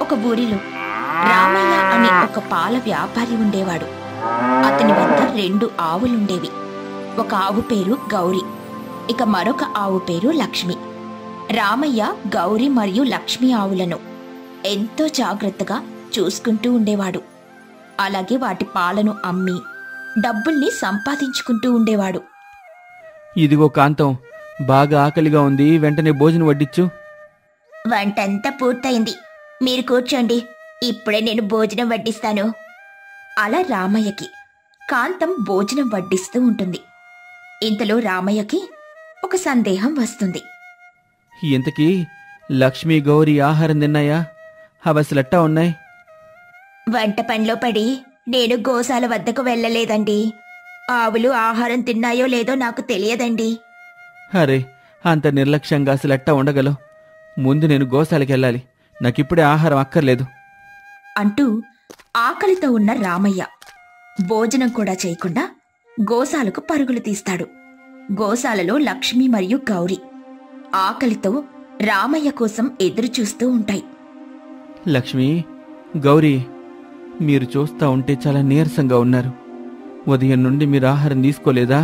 ఒక ఊరిలో రామయ్య అనే ఒక పాల వ్యాపారి ఉండేవాడు అతని వద్ద రెండు ఆవులుండేవి ఒక ఆవు పేరు గౌరి ఇక మరొక ఆవు పేరు లక్ష్మి రామయ్య గౌరి మరియు లక్ష్మి ఆవులను ఎంతో జాగ్రత్తగా చూసుకుంటూ ఉండేవాడు అలాగే వాటి పాలను అమ్మి డబ్బుల్ని సంపాదించుకుంటూ ఉండేవాడు ఇదిగో కాంతం బాగా ఆకలిగా ఉంది వెంటనే భోజనం వడ్డిచ్చు వంటంతా పూర్తయింది మీరు కూర్చోండి ఇప్పుడే నేను భోజనం వడ్డిస్తాను అలా రామయ్యకి కాంతం భోజనం వడ్డిస్తూ ఉంటుంది ఇంతలో రామయ్యకి ఒక సందేహం వస్తుంది ఇంతకీ లక్ష్మి గౌరి ఆహారం తిన్నాయా అవి అసలెట్టా ఉన్నాయి వంట పనిలో పడి నేను గోశాల వద్దకు వెళ్ళలేదండి ఆవులు ఆహారం తిన్నాయో లేదో నాకు తెలియదండి అరే అంత నిర్లక్ష్యంగా అసలెట్టా ఉండగలవు ముందు నేను గోశాలకి వెళ్ళాలి నాకిప్పుడే ఆహారం అక్కర్లేదు అంటూ ఆకలితో ఉన్న రామయ్య భోజనం కూడా చేయకుండా గోశాలకు పరుగులు తీస్తాడు గోశాలలో లక్ష్మి మరియు గౌరి ఆకలితో రామయ్య కోసం ఎదురుచూస్తూ ఉంటాయి లక్ష్మి గౌరీ మీరు చూస్తా ఉంటే చాలా నీరసంగా ఉన్నారు ఉదయం నుండి మీరు ఆహారం తీసుకోలేదా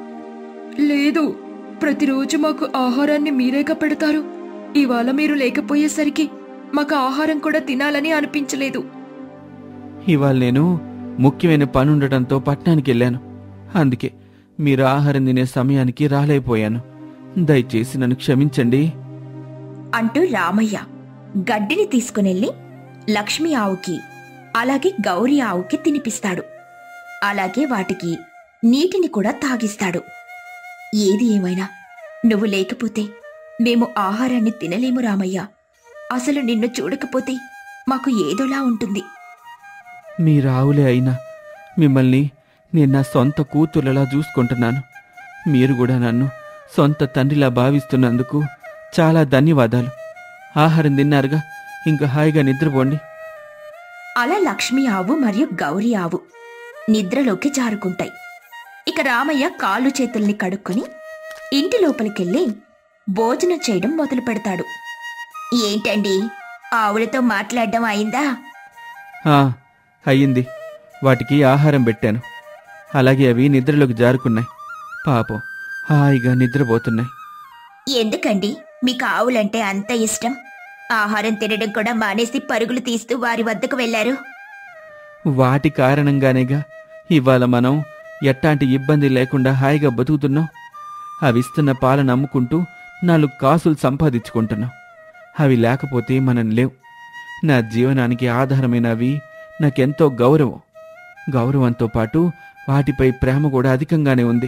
లేదు ప్రతిరోజు మాకు ఆహారాన్ని మీరేగా పెడతారు ఇవాళ మీరు లేకపోయేసరికి మాకు ఆహారం కూడా తినాలని అనిపించలేదు ఇవాళ నేను ముఖ్యమైన పని ఉండటంతో పట్టణానికి వెళ్ళాను అందుకే మీరు ఆహారం తినే సమయానికి రాలేకపోయాను దయచేసి నన్ను క్షమించండి అంటూ రామయ్య గడ్డిని తీసుకునెళ్ళి లక్ష్మి ఆవుకి అలాగే గౌరి ఆవుకి తినిపిస్తాడు అలాగే వాటికి నీటిని కూడా తాగిస్తాడు ఏది ఏమైనా నువ్వు లేకపోతే మేము ఆహారాన్ని తినలేము రామయ్య అసలు నిన్ను చూడకపోతే మాకు ఏదోలా ఉంటుంది మీ రావులే అయినా మిమ్మల్ని నేను నా సొంత కూతుర్లలా చూసుకుంటున్నాను మీరు కూడా నన్ను సొంత తండ్రిలా భావిస్తున్నందుకు చాలా ధన్యవాదాలు ఆహారం తిన్నారుగా ఇంకా హాయిగా నిద్రపోండి అలా లక్ష్మి ఆవు మరియు గౌరీ ఆవు నిద్రలోకి జారుకుంటాయి ఇక రామయ్య కాళ్ళు చేతుల్ని కడుక్కొని ఇంటి లోపలికెళ్ళి భోజనం చేయడం మొదలు పెడతాడు ఏంటండి ఆవులతో మాట్లాడడం అయిందా ఆ, అయ్యింది వాటికి ఆహారం పెట్టాను అలాగే అవి నిద్రలోకి జారుకున్నాయి పాపం హాయిగా నిద్రపోతున్నాయి ఎందుకండి మీకు ఆవులంటే అంత ఇష్టం ఆహారం తినడం కూడా మానేసి పరుగులు తీస్తూ వారి వద్దకు వెళ్లారు వాటి కారణంగానేగా ఇవాళ మనం ఎట్టాంటి ఇబ్బంది లేకుండా హాయిగా బతుకుతున్నాం అవిస్తున్న పాలను అమ్ముకుంటూ నాలుగు కాసులు సంపాదించుకుంటున్నాం అవి లేకపోతే మనం లేవు నా జీవనానికి ఆధారమైన అవి నాకెంతో గౌరవం గౌరవంతో పాటు వాటిపై ప్రేమ కూడా అధికంగానే ఉంది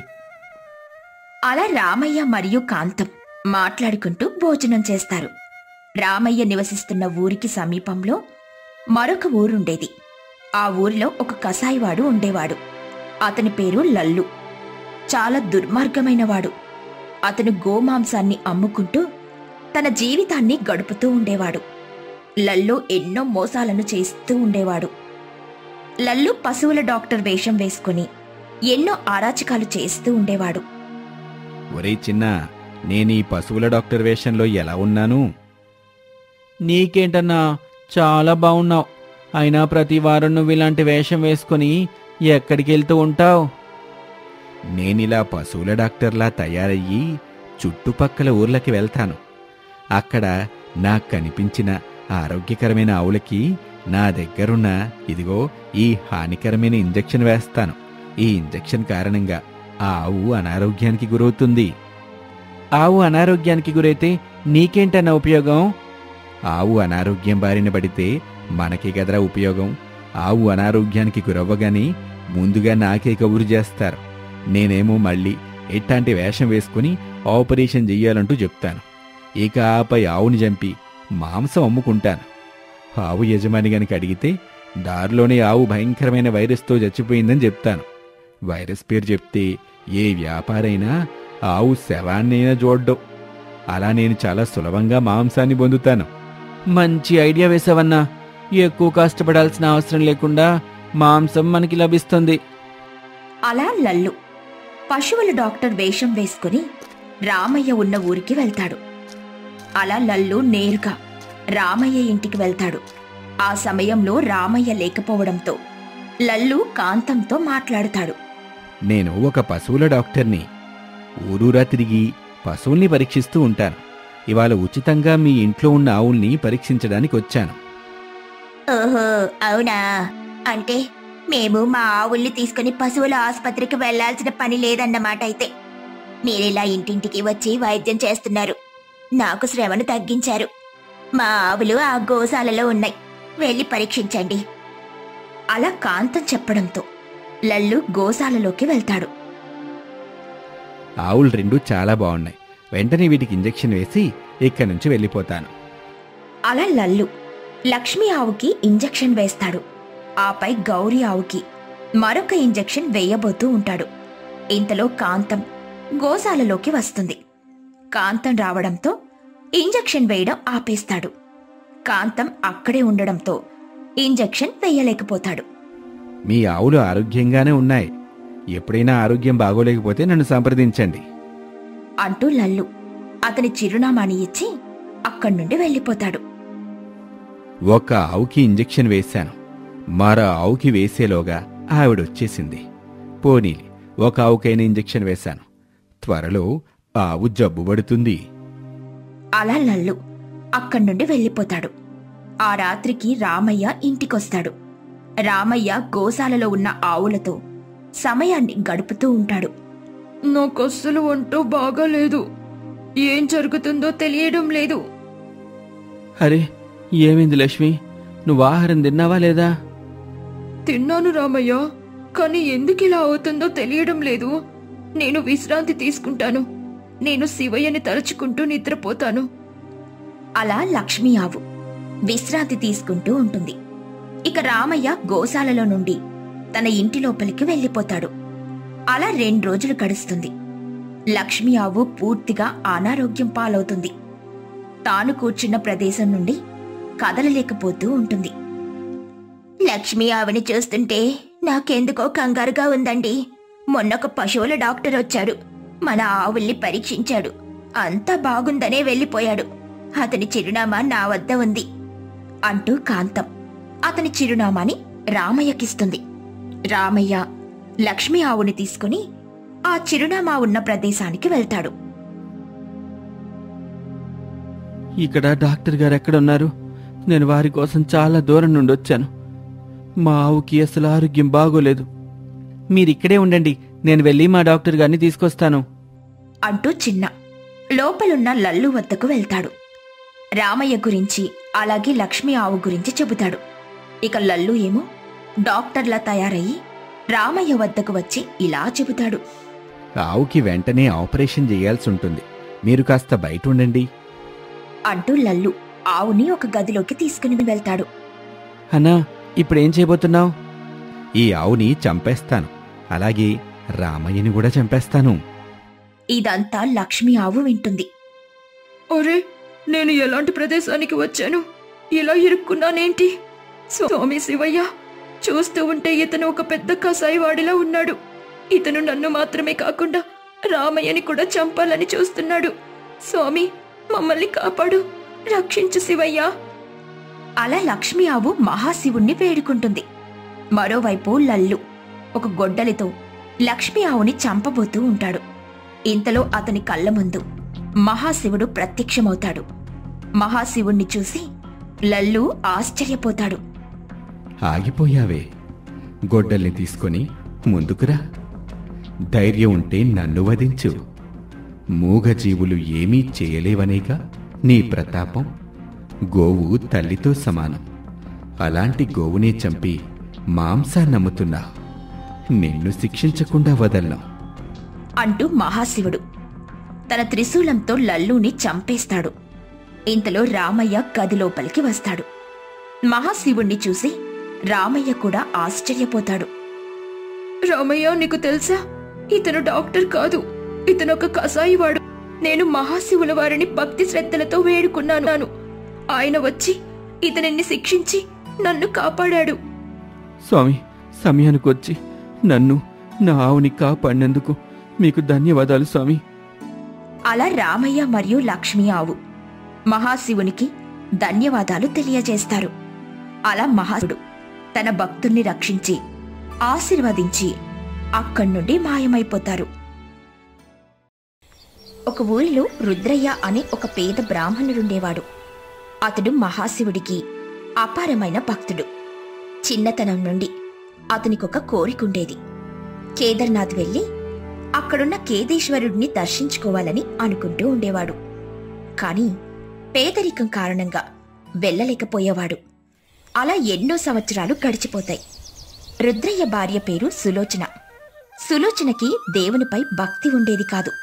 అలా రామయ్య మరియు కాంతం మాట్లాడుకుంటూ భోజనం చేస్తారు రామయ్య నివసిస్తున్న ఊరికి సమీపంలో మరొక ఊరుండేది ఆ ఊరిలో ఒక కసాయివాడు ఉండేవాడు అతని పేరు లల్లు చాలా దుర్మార్గమైనవాడు అతను గోమాంసాన్ని అమ్ముకుంటూ తన జీవితాన్ని గడుపుతూ ఉండేవాడు లల్లు ఎన్నో మోసాలను చేస్తూ ఉండేవాడు లల్లు పశువుల డాక్టర్ వేషం వేసుకుని ఎన్నో అరాచకాలు చేస్తూ ఉండేవాడు ఒరే చిన్న నేను ఈ పశువుల డాక్టర్ వేషంలో ఎలా ఉన్నాను నీకేంటన్నా చాలా బాగున్నావు అయినా ప్రతి వారం నువ్వు ఇలాంటి వేషం వేసుకొని ఎక్కడికి వెళ్తూ ఉంటావు నేనిలా పశువుల డాక్టర్లా తయారయ్యి చుట్టుపక్కల ఊర్లకి వెళ్తాను అక్కడ నాకు కనిపించిన ఆరోగ్యకరమైన ఆవులకి నా దగ్గరున్న ఇదిగో ఈ హానికరమైన ఇంజెక్షన్ వేస్తాను ఈ ఇంజెక్షన్ కారణంగా ఆ ఆవు అనారోగ్యానికి గురవుతుంది ఆవు అనారోగ్యానికి గురైతే నీకేంటన్నా ఉపయోగం ఆవు అనారోగ్యం బారిన పడితే మనకి గదరా ఉపయోగం ఆవు అనారోగ్యానికి గురవ్వగానే ముందుగా నాకే కబురు చేస్తారు నేనేమో మళ్ళీ ఎట్టాంటి వేషం వేసుకుని ఆపరేషన్ చెయ్యాలంటూ చెప్తాను ఇక ఆపై ఆవుని చంపి మాంసం అమ్ముకుంటాను ఆవు యజమాని గనుక అడిగితే దారిలోనే ఆవు భయంకరమైన వైరస్తో చచ్చిపోయిందని చెప్తాను వైరస్ పేరు చెప్తే ఏ వ్యాపారైనా ఆవు శవాన్నైనా చూడ్డం అలా నేను చాలా సులభంగా మాంసాన్ని పొందుతాను మంచి ఐడియా వేసావన్నా ఎక్కువ కష్టపడాల్సిన అవసరం లేకుండా మాంసం మనకి లభిస్తుంది అలా లల్లు పశువుల డాక్టర్ వేషం వేసుకుని రామయ్య ఉన్న ఊరికి వెళ్తాడు అలా లల్లు నేరుగా రామయ్య ఇంటికి వెళ్తాడు ఆ సమయంలో రామయ్య లేకపోవడంతో లల్లు కాంతంతో మాట్లాడతాడు నేను ఒక పశువుల డాక్టర్ని ఊరూరా తిరిగి పశువుల్ని పరీక్షిస్తూ ఉంటాను ఇవాళ ఉచితంగా మీ ఇంట్లో ఉన్న ఆవుల్ని పరీక్షించడానికి వచ్చాను ఓహో అవునా అంటే మేము మా ఆవుల్ని తీసుకుని పశువుల ఆసుపత్రికి వెళ్లాల్సిన పని లేదన్నమాట అయితే మీరిలా ఇంటింటికి వచ్చి వైద్యం చేస్తున్నారు నాకు శ్రమను తగ్గించారు మా ఆవులు ఆ గోశాలలో ఉన్నాయి వెళ్ళి పరీక్షించండి అలా కాంతం చెప్పడంతో లల్లు గోశాలలోకి వెళ్తాడు ఆవులు రెండు చాలా బాగున్నాయి వెంటనే వీటికి ఇంజెక్షన్ వేసి ఇక్కడి నుంచి వెళ్ళిపోతాను అలా లల్లు లక్ష్మి ఆవుకి ఇంజెక్షన్ వేస్తాడు ఆపై గౌరీ ఆవుకి మరొక ఇంజెక్షన్ వేయబోతూ ఉంటాడు ఇంతలో కాంతం గోశాలలోకి వస్తుంది కాంతం రావడంతో ఇంజెక్షన్ వేయడం ఆపేస్తాడు కాంతం అక్కడే ఉండడంతో ఇంజెక్షన్ వేయలేకపోతాడు మీ ఆవులు ఆరోగ్యంగానే ఉన్నాయి ఎప్పుడైనా ఆరోగ్యం బాగోలేకపోతే నన్ను సంప్రదించండి అంటూ లల్లు అతని చిరునామాని ఇచ్చి అక్కడి నుండి వెళ్ళిపోతాడు ఒక ఆవుకి ఇంజెక్షన్ వేశాను మరో ఆవుకి వేసేలోగా ఆవిడొచ్చేసింది పోనీలి ఒక ఆవుకైనా ఇంజెక్షన్ వేశాను త్వరలో ఆవు జబ్బు పడుతుంది అలా లల్లు అక్కడి నుండి వెళ్ళిపోతాడు ఆ రాత్రికి రామయ్య ఇంటికొస్తాడు రామయ్య గోశాలలో ఉన్న ఆవులతో సమయాన్ని గడుపుతూ ఉంటాడు నాకు అస్సలు ఒంటో బాగాలేదు ఏం జరుగుతుందో తెలియడం లేదు అరే ఏమైంది లక్ష్మి నువ్వు ఆహారం తిన్నావా లేదా తిన్నాను రామయ్య కానీ ఎందుకు ఇలా అవుతుందో తెలియడం లేదు నేను విశ్రాంతి తీసుకుంటాను నేను శివయ్యని తలుచుకుంటూ నిద్రపోతాను అలా లక్ష్మీ ఆవు విశ్రాంతి తీసుకుంటూ ఉంటుంది ఇక రామయ్య గోశాలలో నుండి తన ఇంటి లోపలికి వెళ్ళిపోతాడు అలా రెండు రోజులు గడుస్తుంది లక్ష్మీ ఆవు పూర్తిగా అనారోగ్యం పాలవుతుంది తాను కూర్చున్న ప్రదేశం నుండి కదలలేకపోతూ ఉంటుంది లక్ష్మీ ఆవిని చూస్తుంటే నాకెందుకో కంగారుగా ఉందండి మొన్నొక పశువుల డాక్టర్ వచ్చాడు మన ఆవుల్ని పరీక్షించాడు అంతా బాగుందనే వెళ్ళిపోయాడు అతని చిరునామా నా వద్ద ఉంది అంటూ కాంతం అతని చిరునామాని రామయ్యకిస్తుంది రామయ్య లక్ష్మీ ఆవుని తీసుకుని ఆ చిరునామా ఉన్న ప్రదేశానికి వెళ్తాడు ఇక్కడ డాక్టర్ గారు ఎక్కడున్నారు నేను వారి కోసం చాలా దూరం నుండి వచ్చాను మా ఆవుకి అసలు ఆరోగ్యం బాగోలేదు మీరిక్కడే ఉండండి నేను వెళ్ళి మా డాక్టర్ గారిని తీసుకొస్తాను అంటూ చిన్న లోపలున్న లల్లు వద్దకు వెళ్తాడు రామయ్య గురించి అలాగే లక్ష్మీ ఆవు గురించి చెబుతాడు ఇక లల్లు ఏమో డాక్టర్లా తయారయ్యి రామయ్య వద్దకు వచ్చి ఇలా చెబుతాడు ఆవుకి వెంటనే ఆపరేషన్ చేయాల్సి ఉంటుంది మీరు కాస్త బయట ఉండండి అంటూ లల్లు ఆవుని ఒక గదిలోకి తీసుకుని వెళ్తాడు అన్నా ఇప్పుడేం చేయబోతున్నావు ఈ ఆవుని చంపేస్తాను అలాగే రామయ్యని కూడా చంపేస్తాను ఇదంతా లక్ష్మీ ఆవు వింటుంది అరే నేను ఎలాంటి ప్రదేశానికి వచ్చాను ఇలా ఇరుక్కున్నానేంటి స్వామి శివయ్య చూస్తూ ఉంటే ఇతను ఒక పెద్ద కసాయివాడిలా ఉన్నాడు ఇతను నన్ను మాత్రమే కాకుండా రామయ్యని కూడా చంపాలని చూస్తున్నాడు స్వామి మమ్మల్ని కాపాడు రక్షించు శివయ్య అలా లక్ష్మీ ఆవు మహాశివుణ్ణి వేడుకుంటుంది మరోవైపు లల్లు ఒక గొడ్డలితో లక్ష్మీ ఆవుని చంపబోతూ ఉంటాడు ఇంతలో అతని కళ్ళ ముందు మహాశివుడు ప్రత్యక్షమవుతాడు మహాశివుణ్ణి చూసి లల్లు ఆశ్చర్యపోతాడు ఆగిపోయావే గొడ్డల్ని తీసుకొని ముందుకురా ధైర్యం ఉంటే నన్ను వధించు మూగజీవులు ఏమీ చేయలేవనేగా నీ ప్రతాపం గోవు తల్లితో సమానం అలాంటి గోవునే చంపి మాంసాన్నమ్ముతున్నా నిన్ను శిక్షించకుండా వదలను అంటూ మహాశివుడు తన త్రిశూలంతో లల్లుని చంపేస్తాడు ఇంతలో రామయ్య గది లోపలికి వస్తాడు మహాశివుణ్ణి చూసి రామయ్య కూడా ఆశ్చర్యపోతాడు రామయ్య నీకు తెలుసా ఇతను డాక్టర్ కాదు ఇతను ఒక కసాయివాడు నేను మహాశివుల వారిని భక్తి శ్రద్ధలతో వేడుకున్నాను ఆయన వచ్చి ఇతనిని శిక్షించి నన్ను కాపాడాడు స్వామి సమయానికి వచ్చి నన్ను నా ఆవుని కాపాడినందుకు మీకు ధన్యవాదాలు స్వామి అలా రామయ్య మరియు లక్ష్మీ ఆవు మహాశివునికి ధన్యవాదాలు తెలియజేస్తారు అలా మహాసుడు తన భక్తుల్ని రక్షించి ఆశీర్వదించి అక్కడి నుండి మాయమైపోతారు ఒక ఊరిలో రుద్రయ్య అనే ఒక పేద బ్రాహ్మణుడుండేవాడు అతడు మహాశివుడికి అపారమైన భక్తుడు చిన్నతనం నుండి అతనికొక కోరికుండేది కేదార్నాథ్ వెళ్ళి అక్కడున్న కేదేశ్వరుడిని దర్శించుకోవాలని అనుకుంటూ ఉండేవాడు కాని పేదరికం కారణంగా వెళ్ళలేకపోయేవాడు అలా ఎన్నో సంవత్సరాలు గడిచిపోతాయి రుద్రయ్య భార్య పేరు సులోచన సులోచనకి దేవునిపై భక్తి ఉండేది కాదు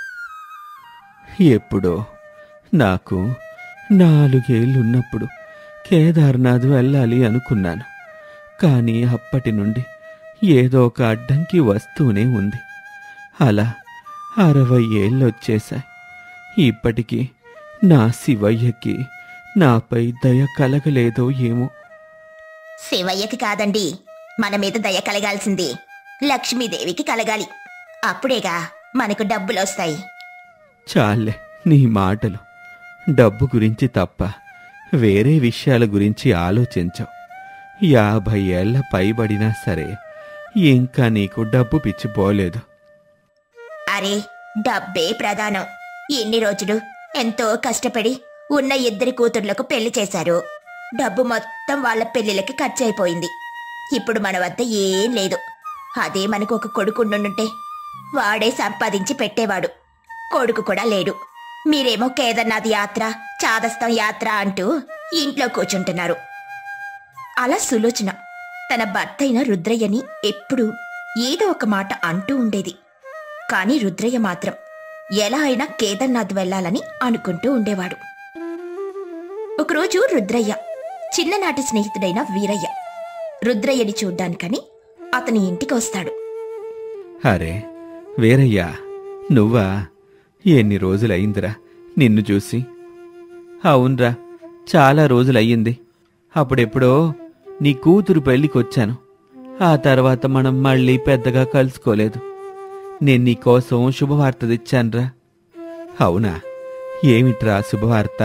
ఎప్పుడో నాకు నాలుగేళ్లున్నప్పుడు కేదార్నాథ్ వెళ్ళాలి అనుకున్నాను కానీ అప్పటి నుండి ఏదో ఒక అడ్డంకి వస్తూనే ఉంది అలా అరవై ఏళ్ళొచ్చేశాయి ఇప్పటికీ నా శివయ్యకి నాపై దయ కలగలేదో ఏమో శివయ్యకి కాదండి మన మీద దయ కలగాల్సింది లక్ష్మీదేవికి కలగాలి అప్పుడేగా మనకు డబ్బులొస్తాయి చాలే నీ మాటలు డబ్బు గురించి తప్ప వేరే విషయాల గురించి ఆలోచించవు యాభై ఏళ్ల పైబడినా సరే ఇంకా నీకు డబ్బు పిచ్చిపోలేదు అరే డబ్బే ప్రధానం ఎన్ని రోజులు ఎంతో కష్టపడి ఉన్న ఇద్దరి కూతుర్లకు పెళ్లి చేశారు డబ్బు మొత్తం వాళ్ళ పెళ్లిళ్ళకి ఖర్చయిపోయింది ఇప్పుడు మన వద్ద ఏం లేదు అదే మనకు ఒక కొడుకుండుంటే వాడే సంపాదించి పెట్టేవాడు కొడుకు కూడా లేడు మీరేమో కేదార్నాథ్ యాత్ర చాదస్తం యాత్ర అంటూ ఇంట్లో కూర్చుంటున్నారు అలా సులోచన తన భర్త అయిన రుద్రయ్యని ఎప్పుడూ ఏదో ఒక మాట అంటూ ఉండేది కాని రుద్రయ్య మాత్రం ఎలా అయినా కేదార్నాథ్ వెళ్ళాలని అనుకుంటూ ఉండేవాడు ఒకరోజు రుద్రయ్య చిన్ననాటి స్నేహితుడైన వీరయ్య రుద్రయ్యని చూడ్డానికని అతని ఇంటికి వస్తాడు అరే వేరయ్యా నువ్వా ఎన్ని రోజులయ్యిందిరా నిన్ను చూసి అవునరా చాలా రోజులయ్యింది అప్పుడెప్పుడో నీ కూతురు పెళ్ళికొచ్చాను ఆ తర్వాత మనం మళ్ళీ పెద్దగా కలుసుకోలేదు నేను నీకోసం శుభవార్త తెచ్చానురా అవునా ఏమిట్రా శుభవార్త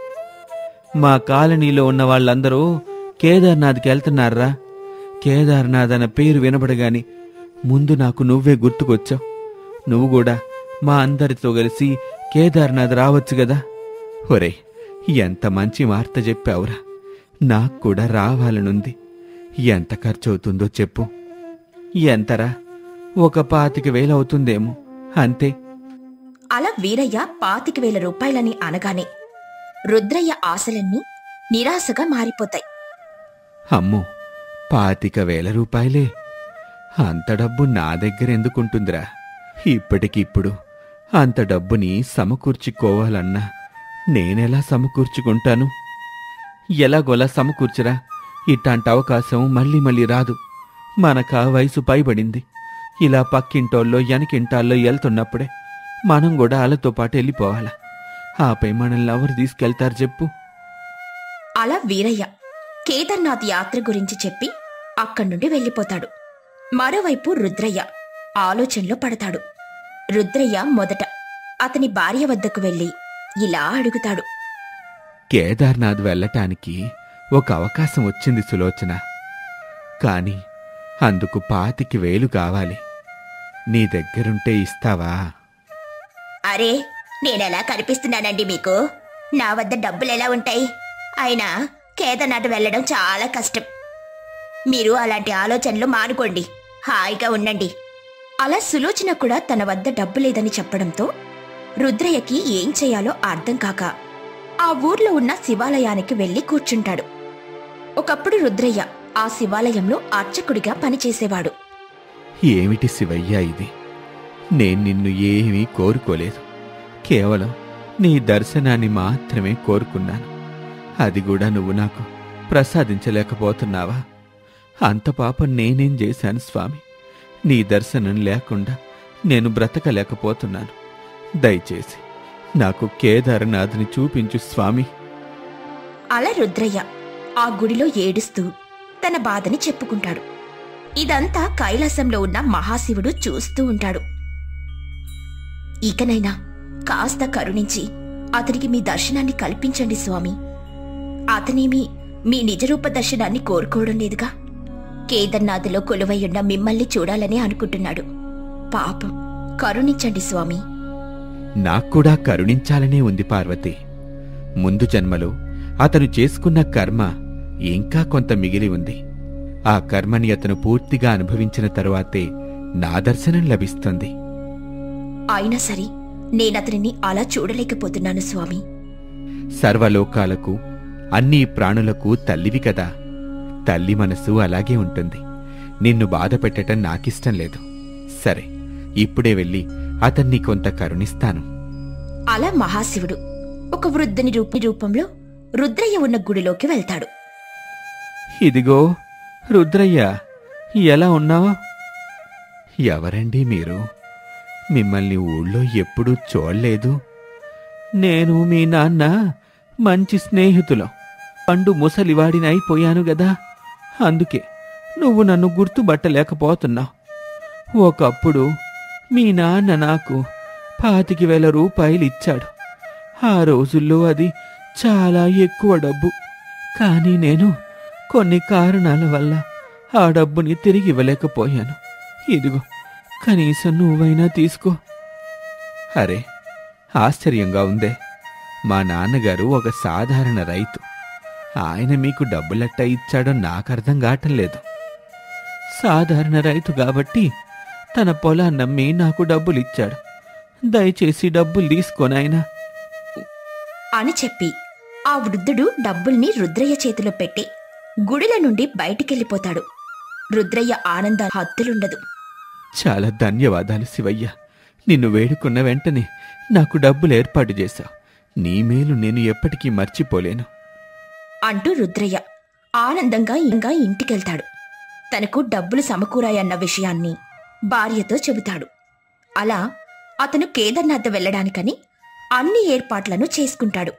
మా కాలనీలో ఉన్న వాళ్ళందరూ కేదార్నాథ్కి వెళ్తున్నారా కేదార్నాథ్ అన్న పేరు వినబడగాని ముందు నాకు నువ్వే గుర్తుకొచ్చావు నువ్వు కూడా మా అందరితో కలిసి కేదార్నాథ్ రావచ్చు కదా ఒరే ఎంత మంచి వార్త చెప్పావురా నాకు కూడా రావాలనుంది ఎంత ఖర్చవుతుందో చెప్పు ఎంతరా ఒక పాతిక వేలవుతుందేమో అంతే అలా వీరయ్య పాతిక వేల రూపాయలని అనగానే రుద్రయ్య ఆశలన్నీ నిరాశగా మారిపోతాయి అమ్మో పాతిక వేల రూపాయలే అంత డబ్బు నా దగ్గర ఎందుకుంటుందిరా ఇప్పటికిప్పుడు అంత డబ్బుని సమకూర్చుకోవాలన్నా నేనెలా సమకూర్చుకుంటాను ఎలాగోలా సమకూర్చురా ఇట్లాంటి అవకాశం మళ్ళీ మళ్ళీ రాదు మనకా వయసు పైబడింది ఇలా పక్కింటోళ్ళో వెనకింటాల్లో వెళ్తున్నప్పుడే మనం కూడా వాళ్ళతో పాటు వెళ్ళిపోవాలా ఆపై మనల్ని ఎవరు తీసుకెళ్తారు చెప్పు అలా వీరయ్య కేదార్నాథ్ యాత్ర గురించి చెప్పి అక్కడి నుండి వెళ్ళిపోతాడు మరోవైపు రుద్రయ్య ఆలోచనలో పడతాడు రుద్రయ్య మొదట అతని భార్య వద్దకు వెళ్ళి ఇలా అడుగుతాడు కేదార్నాథ్ వెళ్ళటానికి ఒక అవకాశం వచ్చింది సులోచన కాని అందుకు పాతికి వేలు కావాలి నీ దగ్గరుంటే ఇస్తావా అరే నేనెలా కనిపిస్తున్నానండి మీకు నా వద్ద డబ్బులు ఎలా ఉంటాయి అయినా కేదార్నాథ్ వెళ్ళడం చాలా కష్టం మీరు అలాంటి ఆలోచనలు మానుకోండి హాయిగా ఉండండి అలా సులోచన కూడా తన వద్ద డబ్బు లేదని చెప్పడంతో రుద్రయ్యకి ఏం చేయాలో అర్థం కాక ఆ ఊర్లో ఉన్న శివాలయానికి వెళ్లి కూర్చుంటాడు ఒకప్పుడు రుద్రయ్య ఆ శివాలయంలో అర్చకుడిగా పనిచేసేవాడు ఏమిటి శివయ్య ఇది నేను నిన్ను ఏమీ కోరుకోలేదు కేవలం నీ దర్శనాన్ని మాత్రమే కోరుకున్నాను అది కూడా నువ్వు నాకు ప్రసాదించలేకపోతున్నావా అంత పాపం నేనేం చేశాను స్వామి నీ దర్శనం లేకుండా నేను బ్రతకలేకపోతున్నాను దయచేసి నాకు కేదారనాథ్ని చూపించు స్వామి అలా రుద్రయ్య ఆ గుడిలో ఏడుస్తూ తన బాధని చెప్పుకుంటాడు ఇదంతా కైలాసంలో ఉన్న మహాశివుడు చూస్తూ ఉంటాడు ఇకనైనా కాస్త కరుణించి అతనికి మీ దర్శనాన్ని కల్పించండి స్వామి అతనేమి మీ నిజరూప దర్శనాన్ని కోరుకోవడం లేదుగా కేదార్నాథ్లో కొలువయ్యున్న మిమ్మల్ని చూడాలని అనుకుంటున్నాడు పాపం కరుణించండి స్వామి నాక్కూడా కరుణించాలనే ఉంది పార్వతి ముందు జన్మలో అతను చేసుకున్న కర్మ ఇంకా కొంత మిగిలి ఉంది ఆ కర్మని అతను పూర్తిగా అనుభవించిన తరువాతే నా దర్శనం లభిస్తుంది అయినా సరే నేనతనిని అలా చూడలేకపోతున్నాను స్వామి సర్వలోకాలకు అన్ని ప్రాణులకు తల్లివి కదా తల్లి మనసు అలాగే ఉంటుంది నిన్ను బాధ పెట్టటం నాకిష్టం లేదు సరే ఇప్పుడే వెళ్ళి అతన్ని కొంత కరుణిస్తాను అలా మహాశివుడు ఒక వృద్ధుని రూపి రూపంలో రుద్రయ్య ఉన్న గుడిలోకి వెళ్తాడు ఇదిగో రుద్రయ్య ఎలా ఉన్నావు ఎవరండి మీరు మిమ్మల్ని ఊళ్ళో ఎప్పుడూ చూడలేదు నేను మీ నాన్న మంచి స్నేహితులం పండు ముసలివాడిని అయిపోయాను గదా అందుకే నువ్వు నన్ను గుర్తుపట్టలేకపోతున్నావు ఒకప్పుడు మీ నాన్న నాకు పాతికి వేల రూపాయలు ఇచ్చాడు ఆ రోజుల్లో అది చాలా ఎక్కువ డబ్బు కానీ నేను కొన్ని కారణాల వల్ల ఆ డబ్బుని తిరిగి ఇవ్వలేకపోయాను ఇదిగో కనీసం నువ్వైనా తీసుకో అరే ఆశ్చర్యంగా ఉందే మా నాన్నగారు ఒక సాధారణ రైతు ఆయన మీకు డబ్బులెట్ట ఇచ్చాడో నాకు అర్థం కావటం లేదు సాధారణ రైతు కాబట్టి తన పొలాన్నమ్మి నాకు డబ్బులిచ్చాడు దయచేసి డబ్బులు తీసుకోనాయనా అని చెప్పి ఆ వృద్ధుడు డబ్బుల్ని రుద్రయ్య చేతిలో పెట్టి గుడిల నుండి బయటికెళ్ళిపోతాడు రుద్రయ్య ఆనంద హద్దులుండదు చాలా ధన్యవాదాలు శివయ్య నిన్ను వేడుకున్న వెంటనే నాకు డబ్బులు ఏర్పాటు చేశావు నీ మేలు నేను ఎప్పటికీ మర్చిపోలేను అంటూ రుద్రయ్య ఆనందంగా ఇంకా ఇంటికెళ్తాడు తనకు డబ్బులు సమకూరాయన్న విషయాన్ని భార్యతో చెబుతాడు అలా అతను కేదార్నాథ్ వెళ్ళడానికని అన్ని ఏర్పాట్లను చేసుకుంటాడు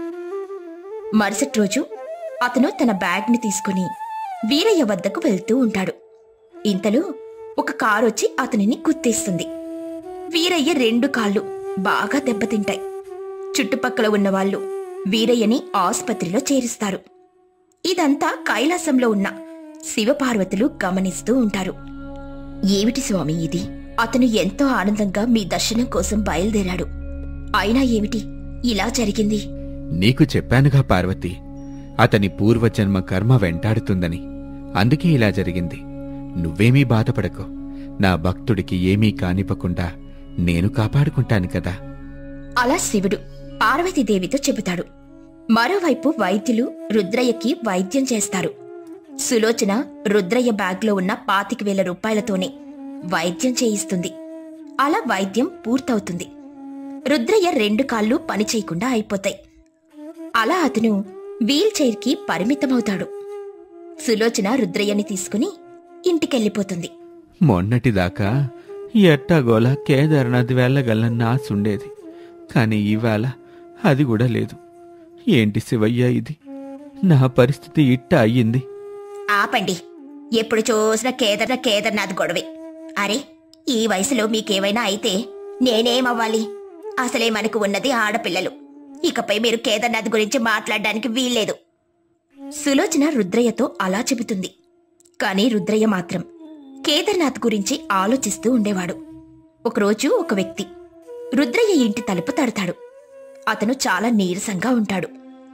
మరుసటి రోజు అతను తన బ్యాగ్ని తీసుకుని వీరయ్య వద్దకు వెళ్తూ ఉంటాడు ఇంతలో ఒక కారు వచ్చి అతనిని గుర్తిస్తుంది వీరయ్య రెండు కాళ్ళు బాగా దెబ్బతింటాయి చుట్టుపక్కల ఉన్నవాళ్లు వీరయ్యని ఆసుపత్రిలో చేరుస్తారు ఇదంతా కైలాసంలో ఉన్న శివపార్వతులు గమనిస్తూ ఉంటారు ఏమిటి స్వామి ఇది అతను ఎంతో ఆనందంగా మీ దర్శనం కోసం బయలుదేరాడు అయినా ఏమిటి ఇలా జరిగింది నీకు చెప్పానుగా పార్వతి అతని పూర్వజన్మ కర్మ వెంటాడుతుందని అందుకే ఇలా జరిగింది నువ్వేమీ బాధపడకు నా భక్తుడికి ఏమీ కానివ్వకుండా నేను కాపాడుకుంటాను కదా అలా శివుడు పార్వతీదేవితో చెబుతాడు మరోవైపు వైద్యులు రుద్రయ్యకి వైద్యం చేస్తారు సులోచన రుద్రయ్య బ్యాగ్లో ఉన్న పాతిక వేల రూపాయలతోనే వైద్యం చేయిస్తుంది అలా వైద్యం పూర్తవుతుంది రుద్రయ్య రెండు కాళ్ళు పనిచేయకుండా అయిపోతాయి అలా అతను వీల్ చైర్కి పరిమితమవుతాడు సులోచన రుద్రయ్యని తీసుకుని ఇంటికెళ్ళిపోతుంది మొన్నటిదాకా ఎట్టాగోలా కేదార్నాథ్ వెళ్ళగలన్న ఆశ ఉండేది కానీ ఇవాళ అది కూడా లేదు ఏంటి శివయ్య ఇది నా పరిస్థితి ఇట్ట అయ్యింది ఆపండి ఎప్పుడు చూసిన కేదార్న కేదార్నాథ్ గొడవే అరే ఈ వయసులో మీకేమైనా అయితే నేనేమవ్వాలి అసలే మనకు ఉన్నది ఆడపిల్లలు ఇకపై మీరు కేదార్నాథ్ గురించి మాట్లాడడానికి వీల్లేదు సులోచన రుద్రయ్యతో అలా చెబుతుంది కానీ రుద్రయ్య మాత్రం కేదార్నాథ్ గురించి ఆలోచిస్తూ ఉండేవాడు ఒకరోజు ఒక వ్యక్తి రుద్రయ్య ఇంటి తలుపు తడతాడు అతను చాలా నీరసంగా ఉంటాడు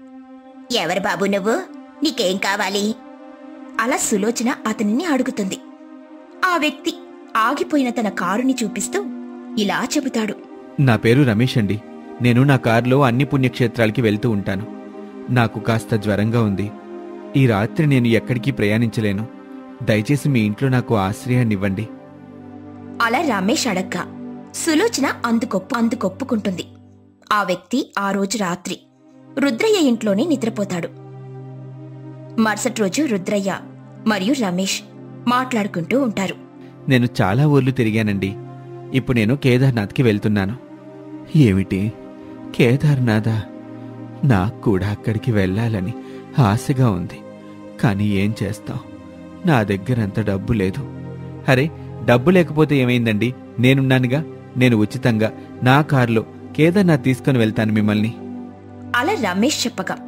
ఎవరు బాబు నువ్వు నీకేం కావాలి అలా సులోచన అతనిని అడుగుతుంది ఆ వ్యక్తి ఆగిపోయిన తన కారుని చూపిస్తూ ఇలా చెబుతాడు నా పేరు రమేష్ అండి నేను నా కారులో అన్ని పుణ్యక్షేత్రాలకి వెళ్తూ ఉంటాను నాకు కాస్త జ్వరంగా ఉంది ఈ రాత్రి నేను ఎక్కడికి ప్రయాణించలేను దయచేసి మీ ఇంట్లో నాకు ఆశ్రయాన్నివ్వండి అలా రమేష్ అడగ్గా సులోచన అందుకొప్పు అందుకొప్పుకుంటుంది ఆ వ్యక్తి ఆ రోజు రాత్రి రుద్రయ్య ఇంట్లోనే నిద్రపోతాడు మరుసటి రోజు రుద్రయ్య మరియు రమేష్ మాట్లాడుకుంటూ ఉంటారు నేను చాలా ఊర్లు తిరిగానండి ఇప్పుడు నేను కేదార్నాథ్కి వెళ్తున్నాను ఏమిటి కేదార్నాథా నాకు కూడా అక్కడికి వెళ్ళాలని ఆశగా ఉంది కానీ ఏం చేస్తాం నా దగ్గర అంత డబ్బు లేదు అరే డబ్బు లేకపోతే ఏమైందండి నేనున్నానుగా నేను ఉచితంగా నా కారులో కేదార్నాథ్ తీసుకుని వెళ్తాను మిమ్మల్ని అలా రమేష్ చెప్పగా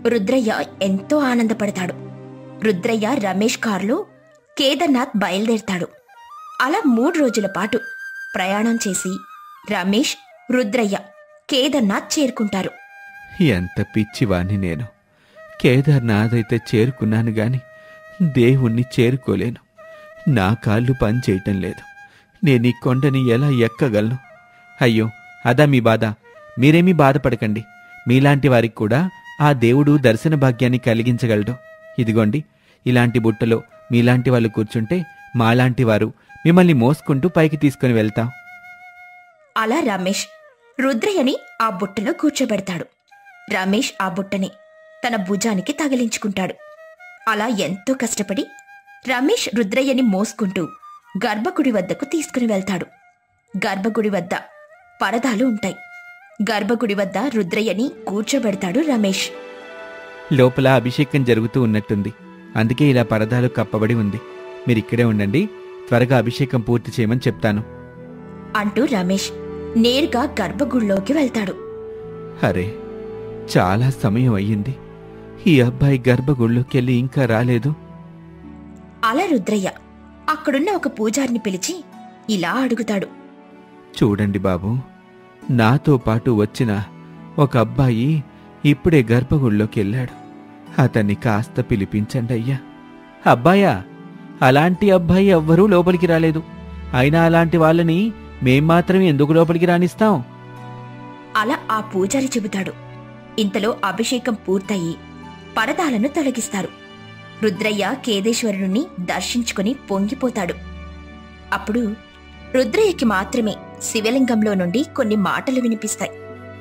రుద్రయ్య ఎంతో ఆనందపడతాడు రుద్రయ్య రమేష్ కారులో కేదార్నాథ్ బయలుదేరతాడు అలా మూడు రోజుల పాటు ప్రయాణం చేసి రమేష్ రుద్రయ్య కేదార్నాథ్ చేరుకుంటారు ఎంత పిచ్చివాణ్ణి నేను కేదార్నాథ్ అయితే చేరుకున్నాను గాని దేవుణ్ణి చేరుకోలేను నా కాళ్ళు పనిచేయటం లేదు నేను ఈ కొండని ఎలా ఎక్కగలను అయ్యో అదా మీ బాధ మీరేమీ బాధపడకండి మీలాంటి వారికి కూడా ఆ దేవుడు దర్శన భాగ్యాన్ని కలిగించగలడు ఇదిగోండి ఇలాంటి బుట్టలో మీలాంటి వాళ్ళు కూర్చుంటే మాలాంటి వారు మిమ్మల్ని మోసుకుంటూ పైకి తీసుకుని వెళ్తాం అలా రమేష్ రుద్రయ్యని ఆ బుట్టలో కూర్చోబెడతాడు రమేష్ ఆ బుట్టని తన భుజానికి తగిలించుకుంటాడు అలా ఎంతో కష్టపడి రమేష్ రుద్రయ్యని మోసుకుంటూ గర్భగుడి వద్దకు తీసుకుని వెళ్తాడు గర్భగుడి వద్ద పరదాలు ఉంటాయి గర్భగుడి వద్ద రుద్రయ్యని కూర్చోబెడతాడు రమేష్ లోపల అభిషేకం జరుగుతూ ఉన్నట్టుంది అందుకే ఇలా పరదాలు కప్పబడి ఉంది మీరిక్కడే ఉండండి త్వరగా అభిషేకం పూర్తి చేయమని చెప్తాను అంటూ రమేష్ నేరుగా గర్భగుడిలోకి వెళ్తాడు అరే చాలా సమయం అయ్యింది ఈ అబ్బాయి గర్భగుడిలోకెళ్ళి ఇంకా రాలేదు అలా రుద్రయ్య అక్కడున్న ఒక పూజారిని పిలిచి ఇలా అడుగుతాడు చూడండి బాబు నాతో పాటు వచ్చిన ఒక అబ్బాయి ఇప్పుడే గర్భగుడిలోకి వెళ్ళాడు అతన్ని కాస్త పిలిపించండి అయ్యా అబ్బాయా అలాంటి అబ్బాయి ఎవ్వరూ లోపలికి రాలేదు అయినా అలాంటి వాళ్ళని మేం మాత్రం ఎందుకు లోపలికి రానిస్తాం అలా ఆ పూజారి చెబుతాడు ఇంతలో అభిషేకం పూర్తయి పరదాలను తొలగిస్తారు రుద్రయ్య కేదేశ్వరుని దర్శించుకుని పొంగిపోతాడు అప్పుడు రుద్రయ్యకి మాత్రమే శివలింగంలో నుండి కొన్ని మాటలు వినిపిస్తాయి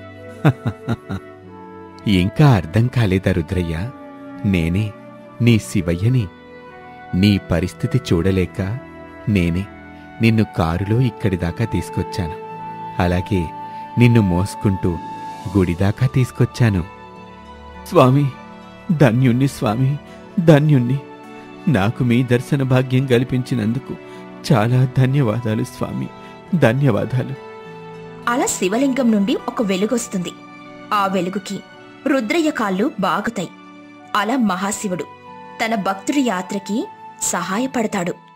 ఇంకా అర్థం కాలేదా రుద్రయ్య నేనే నీ శివయ్యని నీ పరిస్థితి చూడలేక నేనే నిన్ను కారులో ఇక్కడి దాకా తీసుకొచ్చాను అలాగే నిన్ను మోసుకుంటూ గుడిదాకా తీసుకొచ్చాను స్వామి ధన్యుణ్ణి స్వామి ధన్యుణ్ణి నాకు మీ దర్శన భాగ్యం కల్పించినందుకు చాలా ధన్యవాదాలు స్వామి ధన్యవాదాలు అలా శివలింగం నుండి ఒక వెలుగొస్తుంది ఆ వెలుగుకి రుద్రయ్య కాళ్ళు బాగుతాయి అలా మహాశివుడు తన భక్తుడి యాత్రకి సహాయపడతాడు